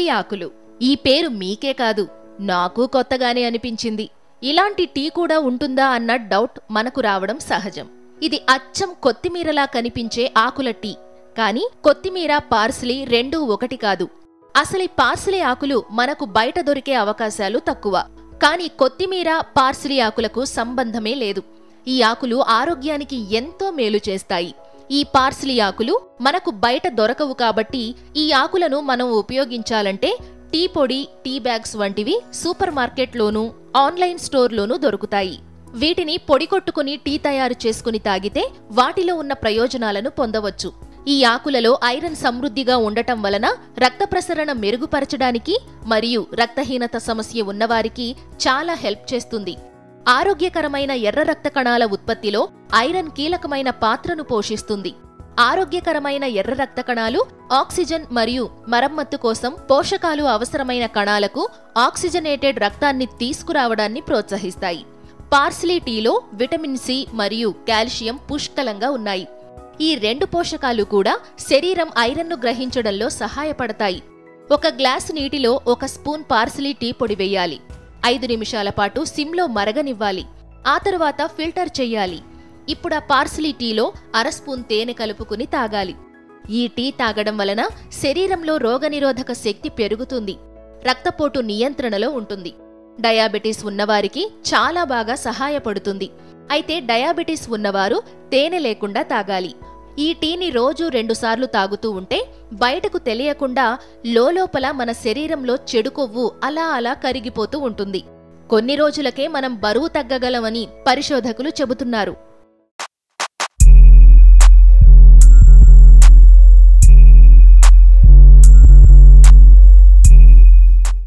ఆకులు ఈ పేరు మీకే కాదు నాకు కొత్తగానే అనిపించింది ఇలాంటి టీ కూడా ఉంటుందా అన్న డౌట్ మనకు రావడం సహజం ఇది అచ్చం కొత్తిమీరలా కనిపించే ఆకుల టీ కానీ కొత్తిమీర పార్స్లీ రెండూ ఒకటి కాదు అసలు ఈ పార్స్లీ ఆకులు మనకు బయట దొరికే అవకాశాలు తక్కువ కానీ కొత్తిమీర పార్స్లీ ఆకులకు సంబంధమే లేదు ఈ ఆకులు ఆరోగ్యానికి ఎంతో మేలు చేస్తాయి ఈ పార్స్లీ ఆకులు మనకు బయట దొరకవు కాబట్టి ఈ ఆకులను మనం ఉపయోగించాలంటే టీ పొడి టీ బ్యాగ్స్ వంటివి సూపర్ మార్కెట్లోనూ ఆన్లైన్ స్టోర్లోనూ దొరుకుతాయి వీటిని పొడి కొట్టుకుని టీ తయారు చేసుకుని తాగితే వాటిలో ఉన్న ప్రయోజనాలను పొందవచ్చు ఈ ఆకులలో ఐరన్ సమృద్ధిగా ఉండటం వలన రక్త ప్రసరణ మెరుగుపరచడానికి మరియు రక్తహీనత సమస్య ఉన్నవారికి చాలా హెల్ప్ చేస్తుంది ఆరోగ్యకరమైన ఎర్ర రక్త కణాల ఉత్పత్తిలో ఐరన్ కీలకమైన పాత్రను పోషిస్తుంది ఆరోగ్యకరమైన ఎర్ర రక్త కణాలు ఆక్సిజన్ మరియు మరమ్మత్తు కోసం పోషకాలు అవసరమైన కణాలకు ఆక్సిజనేటెడ్ రక్తాన్ని తీసుకురావడాన్ని ప్రోత్సహిస్తాయి పార్స్లీ టీలో విటమిన్ సి మరియు కాల్షియం పుష్కలంగా ఉన్నాయి ఈ రెండు పోషకాలు కూడా శరీరం ఐరన్ను గ్రహించడంలో సహాయపడతాయి ఒక గ్లాసు నీటిలో ఒక స్పూన్ పార్స్లీ టీ పొడి వేయాలి ఐదు నిమిషాల పాటు సిమ్లో మరగనివ్వాలి ఆ తరువాత ఫిల్టర్ చెయ్యాలి ఇప్పుడు ఆ పార్స్లీ టీలో అర స్పూన్ తేనె కలుపుకుని తాగాలి ఈ టీ తాగడం వలన శరీరంలో రోగనిరోధక శక్తి పెరుగుతుంది రక్తపోటు నియంత్రణలో ఉంటుంది డయాబెటీస్ ఉన్నవారికి చాలా బాగా సహాయపడుతుంది అయితే డయాబెటీస్ ఉన్నవారు తేనె లేకుండా తాగాలి ఈ టీని రోజు రెండుసార్లు తాగుతూ ఉంటే బయటకు తెలియకుండా లోలోపల మన శరీరంలో చెడు కొవ్వు అలా అలా కరిగిపోతూ ఉంటుంది కొన్ని రోజులకే మనం బరువు తగ్గగలమని పరిశోధకులు చెబుతున్నారు